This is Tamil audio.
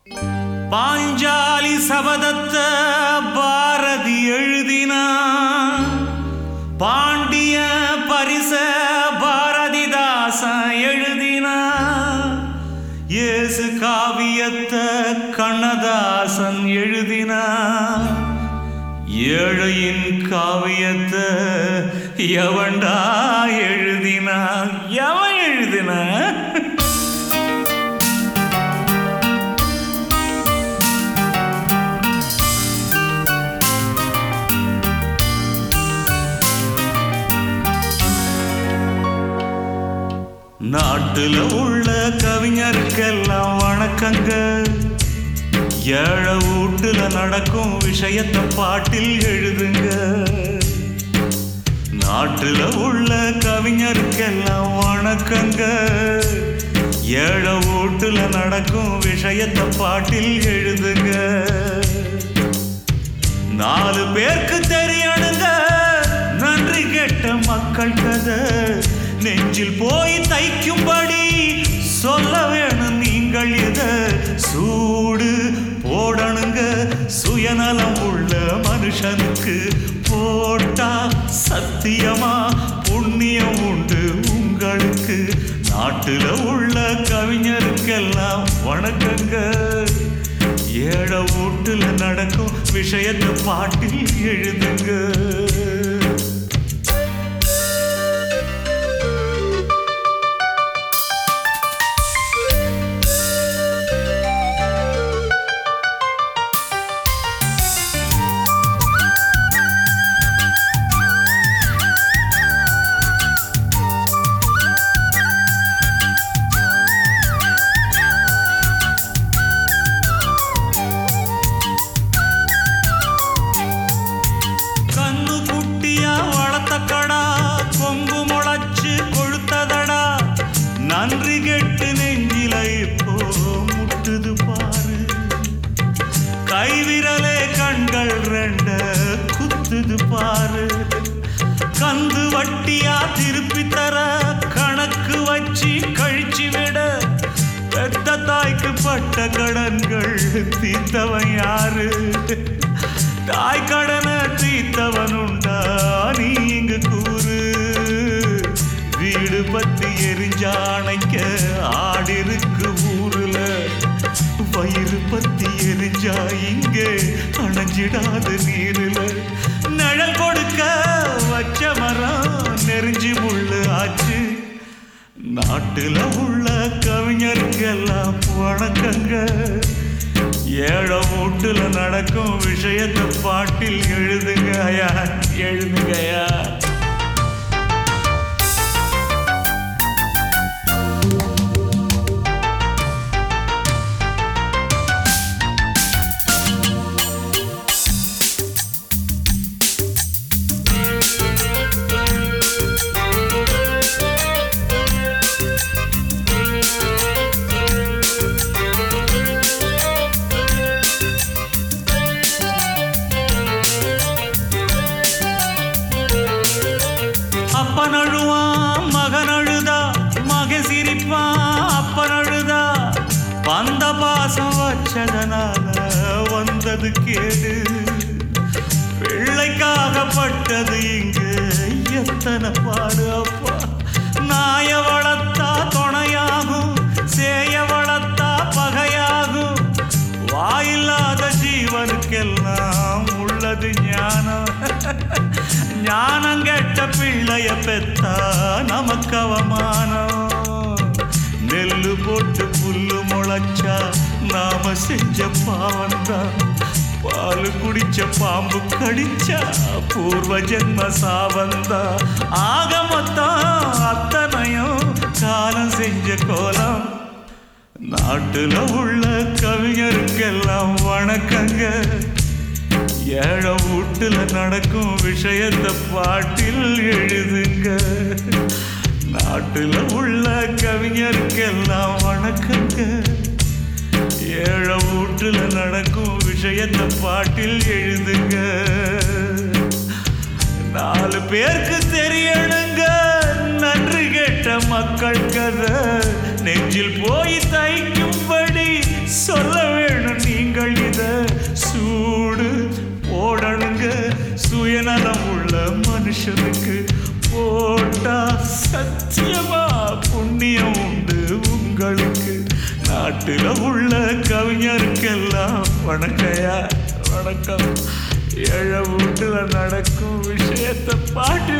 பாஞ்சாலி சபதத்த பாரதி எழுதினான் பாண்டிய பரிச பாரதிதாசன் எழுதினான் இயேசு காவியத்தை கண்ணதாசன் எழுதினான் ஏழையின் காவியத்தை எவன்டா எழுதினான் எவன் எழுதினான் நாட்டுல உள்ள கவிஞருக்கெல்லாம் வணக்கங்க ஏழை வீட்டுல நடக்கும் விஷயத்தை பாட்டில் எழுதுங்க நாட்டுல உள்ள கவிஞருக்கெல்லாம் வணக்கங்க ஏழை வீட்டுல நடக்கும் விஷயத்தை பாட்டில் எழுதுங்க நாலு பேருக்கு தெரியணுங்க நன்றி கெட்ட மக்கள் கதை நெஞ்சில் போய் தைக்கும்படி சொல்ல வேணும் நீங்கள் இத சூடு போடணுங்க சுயநலம் உள்ள மனுஷனுக்கு போட்டா சத்தியமா புண்ணியம் உண்டு உங்களுக்கு நாட்டுல உள்ள கவிஞருக்கெல்லாம் வணக்கங்க ஏழை வீட்டுல நடக்கும் விஷயத்தை பாட்டில் எழுதுங்க கண்ணு குட்டியா வளர்த்த கடா கொம்பு முளைச்சு கொழுத்ததடா நன்றி கெட்டு நெஞ்சில இப்போ முட்டுது பாரு கைவிரலே கண்கள் ரெண்ட குத்துது பாரு கந்து வட்டியா திருப்பி தர கணக்கு வச்சு கழிச்சு விட பெத்த தாய்க்கு பட்ட கடன்கள் தீர்த்தவன் யாரு தாய் கடனை தீர்த்தவன் உண்டா நீ இங்கு கூறு வீடு பத்தி எரிஞ்சாணைக்க ஆடிருக்கு ஊருல வயிறு பத்தி எரிஞ்சா இங்கே அணைஞ்சிடாத நீருல நிழல் கொடுக்க வச்ச மரம் நெறிஞ்சி முள்ளு ஆச்சு நாட்டுல உள்ள கவிஞருக்கெல்லாம் வணக்கங்க ஏழை வீட்டுல நடக்கும் விஷயத்தை பாட்டில் எழுதுங்க ஐயா எழுதுங்க ஐயா அப்பன் அழுவான் மகன் அழுதா மகன் சிரிப்பான் அப்பன் அழுதா வந்த பாசம் வச்சதனால வந்தது கேடு பிள்ளைக்காகப்பட்டது இங்கு எத்தனை பாடு அப்பா நாய வளர்த்தா துணையாகும் சேய வளர்த்தா பகையாகும் வாயில்லாத ஜீவனுக்கெல்லாம் உள்ளது ஞானம் ஞானம் கெட்ட பிள்ளைய பெத்தா நமக்கு அவமானம் நெல்லு போட்டு புல்லு முளைச்சா நாம செஞ்ச பாவம்தான் பால் குடிச்ச பாம்பு கடிச்சா பூர்வ ஜென்ம சாவந்தா ஆக மொத்தம் அத்தனையும் காலம் செஞ்ச கோலம் நாட்டுல உள்ள கவிஞருக்கெல்லாம் வணக்கங்க ஏழை வீட்டுல நடக்கும் விஷயத்தை பாட்டில் எழுதுங்க நாட்டுல உள்ள கவிஞருக்கெல்லாம் வணக்கங்க ஏழை வீட்டுல நடக்கும் விஷயத்தை பாட்டில் எழுதுங்க நாலு பேருக்கு தெரியணுங்க நன்றி கேட்ட மக்கள் கதை நெஞ்சில் போய் தைக்கும்படி சொல்ல வேண்டும் உள்ள மனுஷனுக்கு போட்டா சத்தியமா புண்ணியம் உண்டு உங்களுக்கு நாட்டுல உள்ள கவிஞருக்கெல்லாம் வணக்கையா வணக்கம் ஏழ வீட்டுல நடக்கும் விஷயத்தை பாட்டு